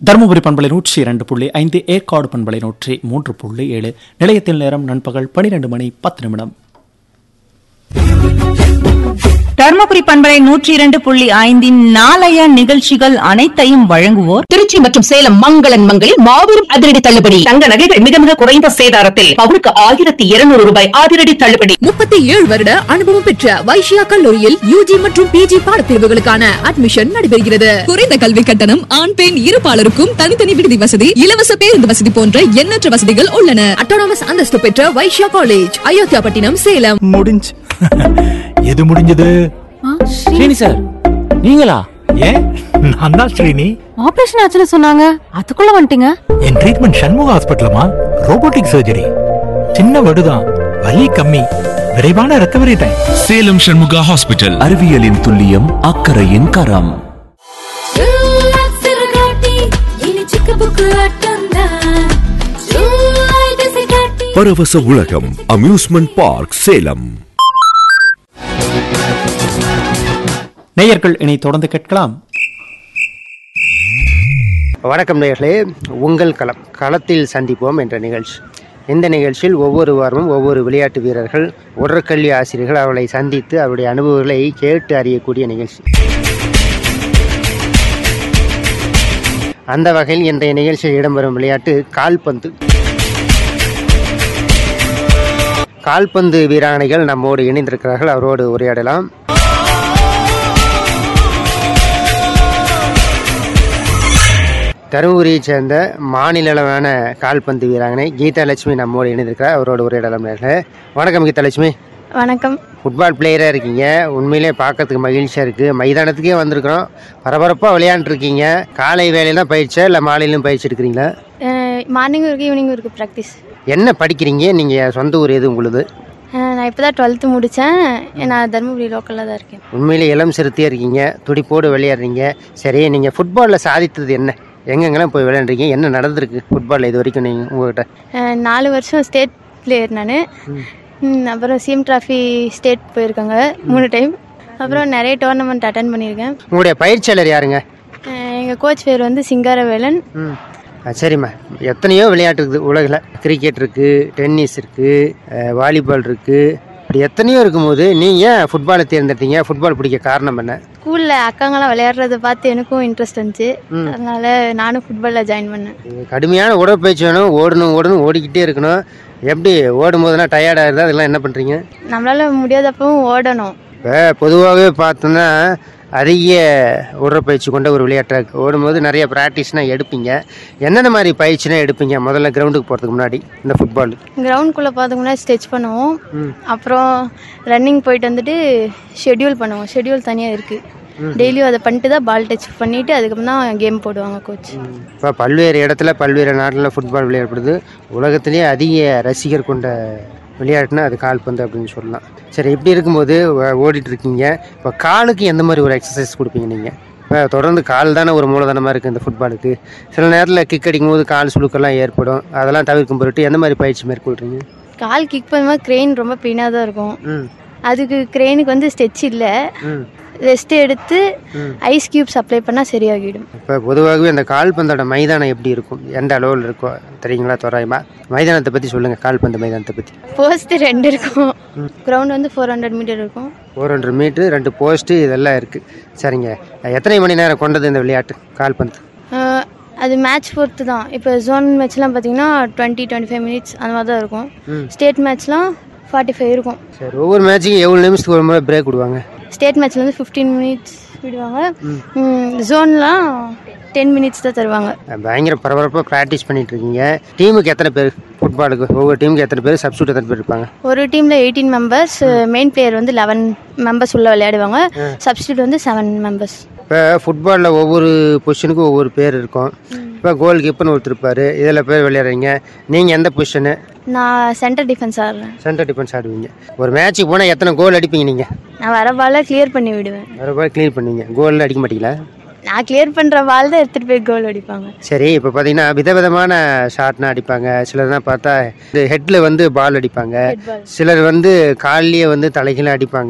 தருமபுரி பண்பலை நூற்றி இரண்டு புள்ளி ஐந்து ஏற்காடு பண்பலை நூற்றி மூன்று புள்ளி ஏழு நிலையத்தில் நேரம் நண்பகல் பனிரெண்டு மணி பத்து நிமிடம் தர்மபுரி பண்பலை நூற்றி இரண்டு புள்ளி ஐந்தின் நாளைய நிகழ்ச்சிகள் அனைத்தையும் வழங்குவோர் திருச்சி மற்றும் சேலம் மங்களன் மங்களில் மாபெரும் அதிரடி தள்ளுபடி தங்க நகைகள் மிக மிக குறைந்த சேதாரத்தில் பவுனுக்கு ஆயிரத்தி இருநூறு ரூபாய் அதிரடி தள்ளுபடி முப்பத்தி ஏழு வருட அனுபவம் பெற்ற வைஷ்யா கல்லூரியில் யூஜி மற்றும் பிஜி பாடப்பிரிவுகளுக்கான அட்மிஷன் நடைபெறுகிறது குறைந்த கல்வி கட்டணம் ஆண் பெண் இருபாலருக்கும் தனித்தனி விடுதி வசதி இலவச பேருந்து வசதி போன்ற எண்ணற்ற வசதிகள் உள்ளன அட்டானமஸ் அந்தஸ்து பெற்ற வைஷ்யா காலேஜ் அயோத்தியாபட்டினம் சேலம் முடிஞ்சு எது முடிஞ்சது ஸ்ரீனி சார் நீங்களா ஏன் நான் தான் ஸ்ரீனி ஆபரேஷன் ஆச்சுன்னு சொன்னாங்க அதுக்குள்ள வந்துட்டீங்க என் ட்ரீட்மெண்ட் சண்முக ஹாஸ்பிட்டலமா ரோபோட்டிக் சர்ஜரி சின்ன வடுதான் வலி கம்மி விரைவான recovery time Salem Shanmuga hospital அறிவியலின் துல்லியம் அக்கறையின் கரம் பரவச உலகம் அம்யூஸ்மெண்ட் பார்க் சேலம் நேயர்கள் இனி தொடர்ந்து கேட்கலாம் வணக்கம் நேயர்களே உங்கள் களம் களத்தில் சந்திப்போம் என்ற நிகழ்ச்சி இந்த நிகழ்ச்சியில் ஒவ்வொரு வாரமும் ஒவ்வொரு விளையாட்டு வீரர்கள் உடற்கல்வி ஆசிரியர்கள் அவர்களை சந்தித்து அவருடைய அனுபவங்களை கேட்டு அறியக்கூடிய நிகழ்ச்சி அந்த வகையில் இன்றைய நிகழ்ச்சியில் இடம்பெறும் விளையாட்டு கால்பந்து கால்பந்து வீராங்கனைகள் நம்மோடு இணைந்திருக்கிறார்கள் அவரோடு உரையாடலாம் தருமபுரியைச் சேர்ந்த மாநில அளவான கால்பந்து வீராங்கனை கீதா லட்சுமி நம்மோடு இணைந்திருக்கிறார் அவரோட உரையாடலாம் நேர்களே வணக்கம் கீதா லட்சுமி வணக்கம் ஃபுட்பால் பிளேயராக இருக்கீங்க உண்மையிலே பார்க்கறதுக்கு மகிழ்ச்சியாக இருக்குது மைதானத்துக்கே வந்திருக்கிறோம் பரபரப்பாக விளையாண்டுருக்கீங்க காலை வேலையெல்லாம் பயிற்சியா இல்லை மாலையிலும் பயிற்சி எடுக்கிறீங்களா மார்னிங் இருக்கு ஈவினிங் இருக்கு ப்ராக்டிஸ் என்ன படிக்கிறீங்க நீங்கள் சொந்த ஊர் எது உங்களுது நான் இப்போ தான் டுவெல்த்து முடித்தேன் நான் தருமபுரி லோக்கலில் தான் இருக்கேன் உண்மையிலே இளம் சிறுத்தையாக இருக்கீங்க துடிப்போடு விளையாடுறீங்க சரி நீங்கள் ஃபுட்பாலில் சாதித்தது என்ன எங்கெங்கெல்லாம் போய் விளையாண்டுறீங்க என்ன நடந்திருக்கு ஃபுட்பாலில் இது வரைக்கும் நீங்கள் உங்கள்கிட்ட அஹ், நாலு வருஷம் ஸ்டேட் பிளேயர் நான் அப்புறம் சிஎம் ட்ராஃபி ஸ்டேட் போயிருக்காங்க மூணு டைம் அப்புறம் நிறைய டோர்னமெண்ட் அட்டன் பண்ணியிருக்கேன் உங்களுடைய பயிற்சியாளர் யாருங்க எங்கள் கோச் பேர் வந்து சிங்காரவேலன் ம் ஆ, சரிம்மா எத்தனையோ விளையாட்டு இருக்குது உலகில் கிரிக்கெட் இருக்குது டென்னிஸ் இருக்குது வாலிபால் இருக்குது இப்படி எத்தனையோ இருக்கும்போது நீங்கள் ஏன் ஃபுட்பாலை தேர்ந்தெடுத்தீங்க ஃபுட்பால் பிடிக்க காரணம் என்ன ஸ்கூலில் அக்காங்கெல்லாம் விளையாடுறத பார்த்து எனக்கும் இன்ட்ரெஸ்ட் இருந்துச்சு அதனால நானும் ஃபுட்பாலில் ஜாயின் பண்ணேன் இது கடுமையான உடற்பயிற்சி வேணும் ஓடணும் ஓடணும் ஓடிக்கிட்டே இருக்கணும் எப்படி ஓடும் போதெல்லாம் டயர்டாக இருந்தால் அதெல்லாம் என்ன பண்ணுறீங்க நம்மளால முடியாதப்பவும் ஓடணும் இப்போ பொதுவாகவே பார்த்தோன்னா அதிக உடற்பயிற்சி கொண்ட ஒரு விளையாட்டாக இருக்குது ஓடும்போது நிறைய ப்ராக்டிஸ்னால் எடுப்பீங்க என்னென்ன மாதிரி பயிற்சினா எடுப்பீங்க முதல்ல கிரவுண்டுக்கு போகிறதுக்கு முன்னாடி இந்த ஃபுட்பால் கிரவுண்ட்குள்ளே பார்த்தோம்னா ஸ்டெச் பண்ணுவோம் அப்புறம் ரன்னிங் போயிட்டு வந்துட்டு ஷெட்யூல் பண்ணுவோம் ஷெட்யூல் தனியாக இருக்குது டெய்லியும் அதை பண்ணிட்டு தான் பால் டச் பண்ணிவிட்டு அதுக்கப்புறம் தான் கேம் போடுவாங்க கோச் இப்போ பல்வேறு இடத்துல பல்வேறு நாட்டில் ஃபுட்பால் விளையாடப்படுது உலகத்திலேயே அதிக ரசிகர் கொண்ட விளையாட்டுனா அது கால்பந்து அப்படின்னு சொல்லலாம் சரி இப்படி இருக்கும்போது ஓ- ஓடிட்டு இருக்கீங்க இப்போ காலுக்கு எந்த மாதிரி ஒரு எக்ஸசைஸ் கொடுப்பீங்க நீங்கள் இப்போ தொடர்ந்து கால் தானே ஒரு மூலதனமாக இருக்குது இந்த ஃபுட்பாலுக்கு சில நேரத்தில் கிக் அடிக்கும்போது கால் சுழுக்கெல்லாம் ஏற்படும் அதெல்லாம் தவிர்க்கும் பொருட்டு எந்த மாதிரி பயிற்சி மேற்கொள்கிறீங்க கால் கிக் பண்ணும்போது க்ரெயின் ரொம்ப பெயினாக தான் இருக்கும் ம் அதுக்கு க்ரெயினுக்கு வந்து ஸ்டெச் இல்லை ம் ரெஸ்ட் எடுத்து ஐஸ் கியூப்ஸ் அப்ளை பண்ணால் சரியாகிடும் இப்போ பொதுவாகவே அந்த கால்பந்தோட மைதானம் எப்படி இருக்கும் எந்த அளவில் இருக்கும் தெரியுங்களா தோராயமா மைதானத்தை பற்றி சொல்லுங்கள் கால்பந்து மைதானத்தை பற்றி போஸ்ட் ரெண்டு இருக்கும் கிரவுண்ட் வந்து ஃபோர் ஹண்ட்ரட் மீட்டர் இருக்கும் ஃபோர் ஹண்ட்ரட் மீட்ரு ரெண்டு போஸ்ட்டு இதெல்லாம் இருக்குது சரிங்க எத்தனை மணி நேரம் கொண்டது இந்த விளையாட்டு கால்பந்து அஹ், அது மேட்ச் பொறுத்து தான் இப்போ ஜோன் மேட்ச்லாம் பார்த்தீங்கன்னா டுவெண்ட்டி டுவெண்ட்டி ஃபைவ் மினிட்ஸ் அந்த மாதிரி தான் இருக்கும் ஸ்டேட் மேட்ச்லாம் ஃபார்ட்டி ஃபைவ் இருக்கும் சரி ஒவ்வொரு மேட்ச்சுக்கும் எவ்வளோ நிமிஷத்துக்கு ஒரு முறை பிரேக் விடுவாங்க ஸ்டேட் மேட்ச்ல வந்து ஃபிஃப்டீன் மினிட்ஸ் விடுவாங்க ஜோன்லாம் டென் மினிட்ஸ் தான் தருவாங்க பயங்கர பரபரப்பாக ப்ராக்டிஸ் பண்ணிட்டு இருக்கீங்க டீமுக்கு எத்தனை பேர் ஃபுட்பாலுக்கு ஒவ்வொரு டீமுக்கு எத்தனை பேர் சப்ஸ்டியூட் எத்தனை பேர் இருப்பாங்க ஒரு டீமில் எயிட்டீன் மெம்பர்ஸ் மெயின் பிளேயர் வந்து லெவன் மெம்பர்ஸ் உள்ள விளையாடுவாங்க சப்ஸ்டியூட் வந்து செவன் மெம்பர்ஸ் இப்போ ஃபுட்பாலில் ஒவ்வொரு பொசிஷனுக்கும் ஒவ்வொரு பேர் இருக்கும் இப்போ கோல் கீப்பர்னு ஒருத்தர் இருப்பார் இதில் பேர் விளையாடுறீங்க நீங்கள் எந்த பொசிஷனு நான் சென்டர் டிஃபென்ஸ் ஆடுறேன் சென்டர் டிஃபென்ஸ் ஆடுவீங்க ஒரு மேட்ச்சுக்கு போனால் எத்தனை கோல் அடிப்பீங்க நீங்கள் நான் வர பாலை கிளியர் பண்ணி விடுவேன் ஒரு பால் க்ளீன் பண்ணுவீங்க கோல்லாம் அடிக்க மாட்டீங்களா நான் கிளியர் பண்ணுற பால் தான் எடுத்துகிட்டு போய் கோல் அடிப்பாங்க சரி இப்போ பார்த்தீங்கன்னா விதவிதமான ஷாட்னா அடிப்பாங்க சிலர்லாம் பார்த்தா ஹெட்டில் வந்து பால் அடிப்பாங்க சிலர் வந்து கால்லேயே வந்து தலைகீழ அடிப்பாங்க